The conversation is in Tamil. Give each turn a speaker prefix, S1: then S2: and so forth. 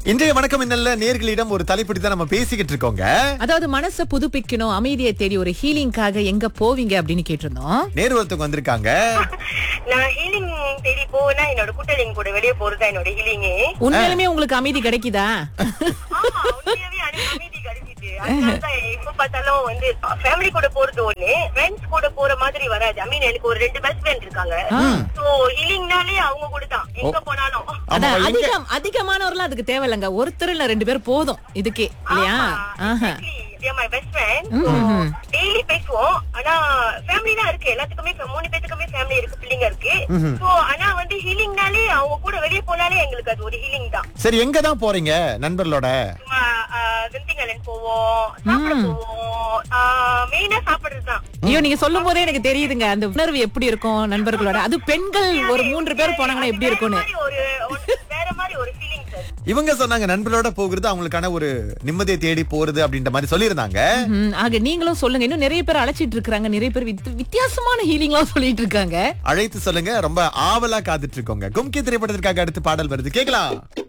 S1: இன்றைய வணக்கம் என்னல்ல நேர்களிடம் ஒரு தலைப்பிடி தான் நம்ம பேசிக்கிட்டு இருக்கோங்க
S2: அதாவது மனசை புதுப்பிக்கணும் அமைதியை தேடி ஒரு ஹீலிங்காக எங்க போவீங்க அப்படின்னு கேட்டிருந்தோம்
S1: நேரு ஒருத்தவங்க வந்திருக்காங்க
S3: நான் ஹீலிங் தேடி போனா என்னோட கூட்டலிங்க கூட வெளியே போறதா என்னோட ஹீலிங்கே
S2: உண்மையிலுமே உங்களுக்கு அமைதி கிடைக்குதா
S3: ஆமா உண்மையாவே எனக்கு அமைதி கிடைக்குது அதனாலதான் எப்ப பார்த்தாலும் வந்து ஃபேமிலி கூட போறது ஒண்ணு ஃப்ரெண்ட்ஸ் கூட போற மாதிரி வராது ஐ மீன் எனக்கு ஒரு ரெண்டு பெஸ்ட் ஃப்ரெண்ட் இருக்காங்க சோ ஹீலிங்னாலே அவங்க கூட தான் எங்க போனாலும்
S1: ஆமா
S2: அதான்
S1: எங்க
S2: அதிகம் அதிகமானவர்லாம் அதுக்கு தேவையில்லைங்க ஒருத்தர் இல்ல ரெண்டு பேர் போதும் இதுக்கே இல்லையா ஆஹா.
S3: மை பெஸ்ட் ஃப்ரெண்ட் டெய்லி பேசுவோம் ஆனா ஃபேமிலி தான் இருக்கு எல்லாத்துக்குமே மூணு பேத்துக்குமே ஃபேமிலி இருக்கு பிள்ளைங்க இருக்கு சோ ஆனா வந்து ஹீலிங்னாலே அவங்க கூட வெளியே போனாலே எங்களுக்கு அது ஒரு ஹீலிங் தான்
S1: சரி எங்க தான் போறீங்க நண்பர்களோட
S3: சும்மா வெந்திங்கலன் போவோம் சாப்பிட போவோம் மெயினா சாப்பிடுறது தான்
S2: ஐயோ நீங்க சொல்லும் போதே எனக்கு தெரியுதுங்க அந்த உணர்வு எப்படி இருக்கும் நண்பர்களோட அது பெண்கள் ஒரு மூன்று பேர் போனாங்கன்னா எப்படி இருக்கும்னு
S3: ஒரு ஒரு- வேற மாதிரி ஒரு ஃபீலிங் சார்
S1: இவங்க சொன்னாங்க நண்பர்களோட போகிறது அவங்களுக்கான ஒரு நிம்மதியை தேடி போறது அப்படின்ற மாதிரி சொல்லியிருந்தாங்க
S2: ம், ஆக நீங்களும் சொல்லுங்க இன்னும் நிறைய பேர் அழைச்சிட்டு இருக்காங்க நிறைய பேர் வித்- வித்தியாசமான ஹீலிங்லாம் சொல்லிட்டு இருக்காங்க
S1: அழைத்து சொல்லுங்க ரொம்ப ஆவலா காத்துட்டு இருக்கோங்க கும்கி திரைப்படத்திற்காக அடுத்து பாடல் வருது கேக்கலாம்